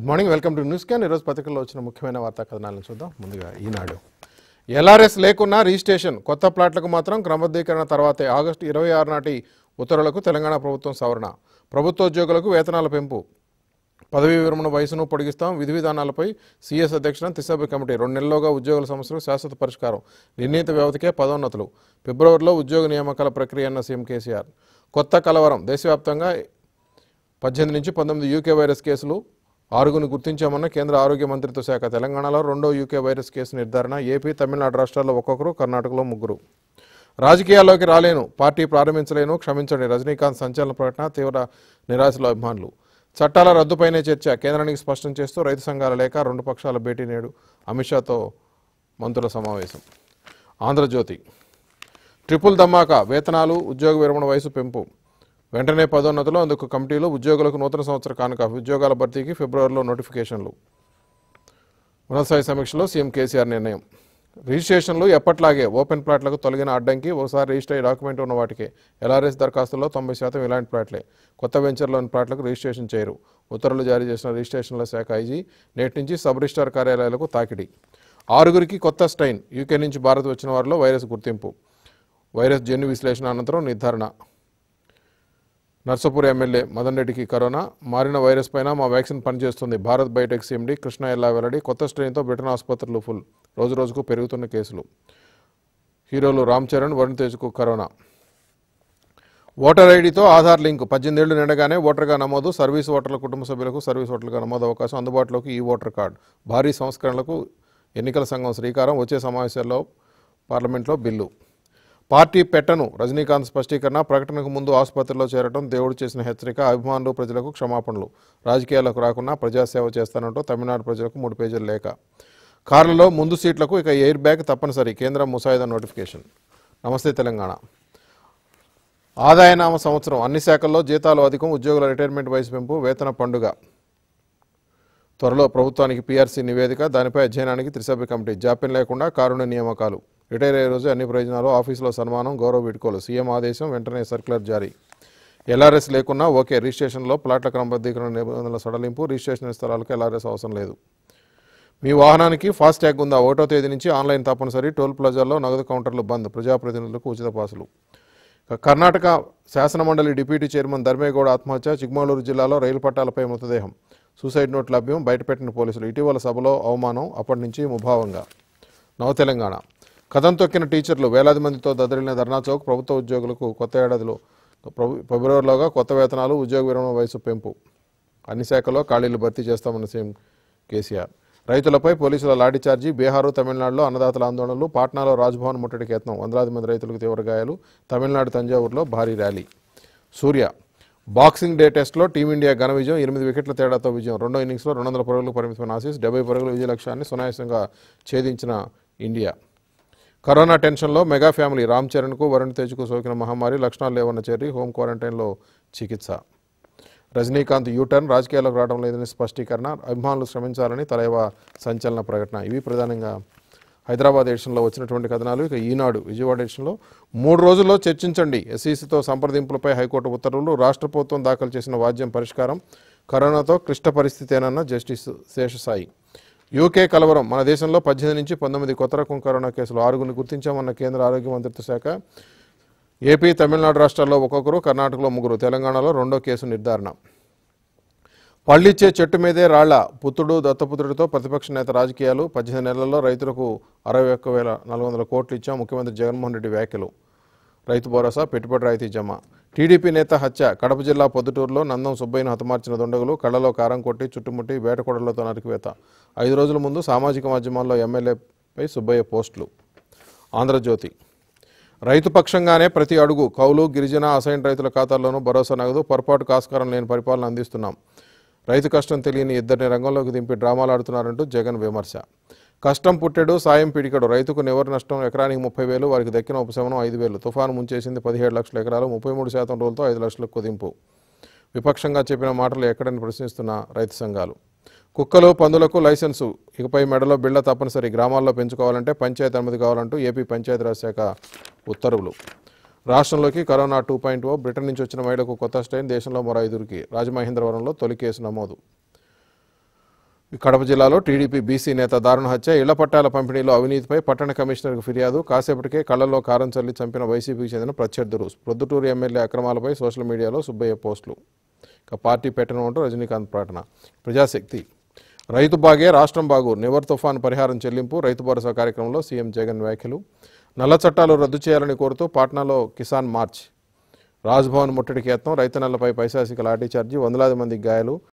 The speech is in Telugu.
good morning welcome to news can ఈరోజు పత్రికల్లో వచ్చిన ముఖ్యమైన వార్తా కథనాలను చూద్దాం ముందుగా ఈనాడు ఎల్ఆర్ఎస్ లేకున్నా రిజిస్ట్రేషన్ కొత్త ప్లాట్లకు మాత్రం క్రమబద్ధీకరణ తర్వాతే ఆగస్టు ఇరవై ఆరు నాటి ఉత్తర్వులకు తెలంగాణ ప్రభుత్వం సవరణ ప్రభుత్వోద్యోగులకు వేతనాల పెంపు పదవీ విరమణ వయసును పొడిగిస్తాం విధి విధానాలపై సీఎస్ అధ్యక్షున త్రిసభ్య కమిటీ రెండు నెలల్లోగా ఉద్యోగుల సమస్యలకు శాశ్వత పరిష్కారం నిర్ణీత వ్యవధికే పదోన్నతులు ఫిబ్రవరిలో ఉద్యోగ నియామకాల ప్రక్రియ అన్న సీఎం కేసీఆర్ కొత్త కలవరం దేశవ్యాప్తంగా పద్దెనిమిది నుంచి పంతొమ్మిది యూకే వైరస్ కేసులు ఆరుగురిని గుర్తించామన్న కేంద్ర ఆరోగ్య మంత్రిత్వ శాఖ తెలంగాణలో రెండో యూకే వైరస్ కేసు నిర్ధారణ ఏపీ తమిళనాడు రాష్ట్రాల్లో ఒక్కొక్కరు కర్ణాటకలో ముగ్గురు రాజకీయాల్లోకి రాలేను పార్టీ ప్రారంభించలేను క్షమించండి రజనీకాంత్ సంచలన ప్రకటన తీవ్ర నిరాశలో అభిమానులు చట్టాల రద్దుపైనే చర్చ కేంద్రానికి స్పష్టం చేస్తూ రైతు సంఘాల లేఖ రెండు పక్షాల భేటీ నేడు అమిత్ షాతో మంత్రుల సమావేశం ఆంధ్రజ్యోతి ట్రిపుల్ ధమాకా వేతనాలు ఉద్యోగ విరమణ వయసు పెంపు వెంటనే పదోన్నతులు అందుకు కమిటీలు ఉద్యోగులకు నూతన సంవత్సర కానుక ఉద్యోగాల భర్తీకి ఫిబ్రవరిలో నోటిఫికేషన్లు ఉన్నతస్థాయి సమీక్షలో సీఎం కేసీఆర్ నిర్ణయం రిజిస్ట్రేషన్లు ఎప్పట్లాగే ఓపెన్ ప్లాట్లకు తొలగిన అడ్డంకి ఒకసారి రిజిస్టర్ అయ్యి డాక్యుమెంట్ ఉన్న వాటికి ఎల్ఆర్ఎస్ దరఖాస్తుల్లో తొంభై శాతం ఇలాంటి ప్లాట్లే కొత్త వెంచర్లోని ప్లాట్లకు రిజిస్ట్రేషన్ చేయరు ఉత్తర్వులు జారీ చేసిన రిజిస్ట్రేషన్ల శాఖ ఐజీ నేటి నుంచి సబ్ రిజిస్టార్ కార్యాలయాలకు తాకిడి ఆరుగురికి కొత్త స్టైన్ యూకే నుంచి భారత్ వచ్చిన వారిలో వైరస్ గుర్తింపు వైరస్ జన్యు విశ్లేషణ అనంతరం నిర్ధారణ నర్సపూర్ ఎమ్మెల్యే మదన్ రెడ్డికి కరోనా మారిన వైరస్ పైన మా వ్యాక్సిన్ పనిచేస్తుంది భారత్ బయోటెక్ సీఎండీ కృష్ణ ఎల్లా వెల్లడి కొత్త స్ట్రెయిన్తో బ్రిటన్ ఆసుపత్రులు ఫుల్ రోజు రోజుకు పెరుగుతున్న కేసులు హీరోలు రామ్ చరణ్ వరుణ్ తేజ్కు కరోనా ఓటర్ ఐడితో ఆధార్ లింక్ పద్దెనిమిది ఏళ్లు నిండగానే ఓటర్గా నమోదు సర్వీస్ ఓటర్ల కుటుంబ సభ్యులకు సర్వీస్ ఓటర్లుగా నమోదు అవకాశం అందుబాటులోకి ఈ ఓటర్ కార్డు భారీ సంస్కరణలకు ఎన్నికల సంఘం శ్రీకారం వచ్చే సమావేశాల్లో పార్లమెంట్లో బిల్లు పార్టీ పెట్టను రజనీకాంత్ స్పష్టీకరణ ప్రకటనకు ముందు ఆసుపత్రిలో చేరడం దేవుడు చేసిన హెచ్చరిక అభిమానులు ప్రజలకు క్షమాపణలు రాజకీయాలకు రాకుండా ప్రజాసేవ చేస్తానంటూ తమిళనాడు ప్రజలకు మూడు పేజీల లేఖ కార్లలో ముందు సీట్లకు ఇక ఎయిర్ బ్యాగ్ తప్పనిసరి కేంద్రం ముసాయిదా నోటిఫికేషన్ నమస్తే తెలంగాణ ఆదాయనామ సంవత్సరం అన్ని శాఖల్లో జీతాలు అధికం ఉద్యోగుల రిటైర్మెంట్ వయసు పెంపు వేతన పండుగ త్వరలో ప్రభుత్వానికి పీఆర్సీ నివేదిక దానిపై అధ్యయనానికి త్రిసభ్య కమిటీ జాప్యం లేకుండా కారుణ్య నియామకాలు రిటైర్ అయ్యే రోజు అన్ని ప్రయోజనాలు ఆఫీసులో సన్మానం గౌరవ వీడ్కోలు సీఎం ఆదేశం వెంటనే సర్క్యులర్ జారీ ఎల్ఆర్ఎస్ లేకున్నా ఓకే రిజిస్ట్రేషన్లో ప్లాట్ల క్రమబద్ధీకరణ నిబంధనల సడలింపు రిజిస్ట్రేషన్ స్థలాలకు ఎల్ఆర్ఎస్ అవసరం లేదు మీ వాహనానికి ఫాస్ట్ ట్యాగ్ ఉందా ఒకటో తేదీ నుంచి ఆన్లైన్ తప్పనిసరి టోల్ ప్లాజాల్లో నగదు కౌంటర్లు బంద్ ప్రజాప్రతినిధులకు ఉచిత పాసులు ఇక కర్ణాటక శాసనమండలి డిప్యూటీ చైర్మన్ ధర్మేగౌడ ఆత్మహత్య చిక్మగళూరు జిల్లాలో రైలు పట్టాలపై మృతదేహం సూసైడ్ నోట్ లభ్యం బయటపెట్టిన పోలీసులు ఇటీవల సభలో అవమానం అప్పటి నుంచి ముభావంగా నవ తెలంగాణ కథం తొక్కిన టీచర్లు వేలాది మందితో దద్దరిల్లిన ధర్నా చౌక్ ప్రభుత్వ ఉద్యోగులకు కొత్త ఏడాదిలో ప్రభు- ఫిబ్రవరిలోగా కొత్త వేతనాలు ఉద్యోగ విరమణ వయసు పెంపు అన్ని శాఖల్లో ఖాళీలు భర్తీ చేస్తామన్న సీఎం కేసీఆర్ రైతులపై పోలీసుల లాఠీచార్జీ బీహారు తమిళనాడులో అన్నదాతల ఆందోళనలు పాట్నాలో రాజ్భవన్ ముట్టడికి యత్నం వందలాది మంది రైతులకు తీవ్ర గాయాలు తమిళనాడు తంజావూరులో భారీ ర్యాలీ సూర్య బాక్సింగ్ డే టెస్ట్లో టీమిండియా ఘన విజయం ఎనిమిది వికెట్ల తేడాతో విజయం రెండో ఇన్నింగ్స్లో రెండు వందల పరుగులకు పరిమితమైన ఆసీస్ డెబ్బై పరుగుల విజయ లక్ష్యాన్ని సునాయాసంగా ఛేదించిన ఇండియా కరోనా టెన్షన్లో మెగా ఫ్యామిలీ రామ్ చరణ్కు వరుణ్ తేజ్కు సోకిన మహమ్మారి లక్షణాలు లేవన్న చేరి హోమ్ క్వారంటైన్లో చికిత్స రజనీకాంత్ యూటర్న్ రాజకీయాల్లోకి రావడం లేదని స్పష్టీకరణ అభిమానులు శ్రమించాలని తలైవ సంచలన ప్రకటన ఇవి ప్రధానంగా హైదరాబాద్ ఎడిషన్లో వచ్చినటువంటి కథనాలు ఇక ఈనాడు విజయవాడ ఎడిషన్లో మూడు రోజుల్లో చర్చించండి ఎస్ఈసీతో సంప్రదింపులపై హైకోర్టు ఉత్తర్వులు రాష్ట్ర ప్రభుత్వం దాఖలు చేసిన వాద్యం పరిష్కారం కరోనాతో క్లిష్ట పరిస్థితేనన్న జస్టిస్ శేషసాయి యూకే కలవరం మన దేశంలో పద్దెనిమిది నుంచి పంతొమ్మిది కొత్త రకం కరోనా కేసులు ఆరుగురిని గుర్తించామన్న కేంద్ర ఆరోగ్య మంత్రిత్వ శాఖ ఏపీ తమిళనాడు రాష్ట్రాల్లో ఒక్కొక్కరు కర్ణాటకలో ముగ్గురు తెలంగాణలో రెండో కేసు నిర్ధారణ పళ్ళిచ్చే చెట్టు మీదే రాళ్ల పుత్రుడు దత్తపుత్రుడితో ప్రతిపక్ష నేత రాజకీయాలు పద్దెనిమిది నెలల్లో రైతులకు అరవై ఒక్క వేల నాలుగు వందల కోట్లు ఇచ్చాం ముఖ్యమంత్రి జగన్మోహన్ రెడ్డి వ్యాఖ్యలు రైతు భరోసా పెట్టుబడి రాయితీ జమ టీడీపీ నేత హత్య కడప జిల్లా పొద్దుటూరులో నందం సుబ్బయ్యను హతమార్చిన దుండగులు కళ్ళలో కారం కొట్టి చుట్టుముట్టి వేటకొడలతో నరికివేత ఐదు రోజుల ముందు సామాజిక మాధ్యమాల్లో ఎమ్మెల్యేపై సుబ్బయ్య పోస్టులు ఆంధ్రజ్యోతి రైతు పక్షంగానే ప్రతి అడుగు కౌలు గిరిజన అసైన్ రైతుల ఖాతాల్లోనూ భరోసా నగదు పొరపాటు కాస్కారం లేని పరిపాలన అందిస్తున్నాం రైతు కష్టం తెలియని ఇద్దరిని రంగంలోకి దింపి డ్రామాలు ఆడుతున్నారంటూ జగన్ విమర్శ కష్టం పుట్టెడు సాయం పిడికడు రైతుకు నివర్ నష్టం ఎకరానికి ముప్పై వేలు వారికి దక్కిన ఉపశమనం ఐదు వేలు తుఫాను ముంచేసింది పదిహేడు లక్షల ఎకరాలు ముప్పై మూడు శాతం రోజులతో ఐదు లక్షలకు కుదింపు విపక్షంగా చెప్పిన మాటలు ఎక్కడని ప్రశ్నిస్తున్న రైతు సంఘాలు కుక్కలు పందులకు లైసెన్సు ఇకపై మెడలో బిళ్ళ తప్పనిసరి గ్రామాల్లో పెంచుకోవాలంటే పంచాయతీ అనుమతి కావాలంటూ ఏపీ పంచాయతీరాజ్ శాఖ ఉత్తర్వులు రాష్ట్రంలోకి corona two point O Britain నుంచి వచ్చిన మహిళకు కొత్త స్ట్రెయిన్ దేశంలో మరో ఐదుగురికి రాజమహేంద్రవరంలో తొలి కేసు నమోదు కడప జిల్లాలో టీడీపీ బీసీ నేత దారుణ హత్య ఇళ్ల పట్టాల పంపిణీలో అవినీతిపై పట్టణ కమిషనర్కు ఫిర్యాదు కాసేపటికే కళ్లలో కారం చల్లి చంపిన వైసీపీకి చెందిన ప్రత్యర్థులు ప్రొద్దుటూరు ఎమ్మెల్యే అక్రమాలపై సోషల్ మీడియాలో సుబ్బయ్య పోస్టులు ఇక పార్టీ పెట్టను అంటూ రజనీకాంత్ ప్రకటన ప్రజాశక్తి రైతు బాగే రాష్ట్రం బాగు నివర్ తుఫాన్ పరిహారం చెల్లింపు రైతు భరోసా కార్యక్రమంలో సీఎం జగన్ వ్యాఖ్యలు నల్ల చట్టాలు రద్దు చేయాలని కోరుతూ పాట్నాలో కిసాన్ మార్చ్ రాజ్భవన్ ముట్టడికి యత్నం రైతన్నలపై పైశాసిక లాఠీచార్జీ వందలాది మంది గాయాలు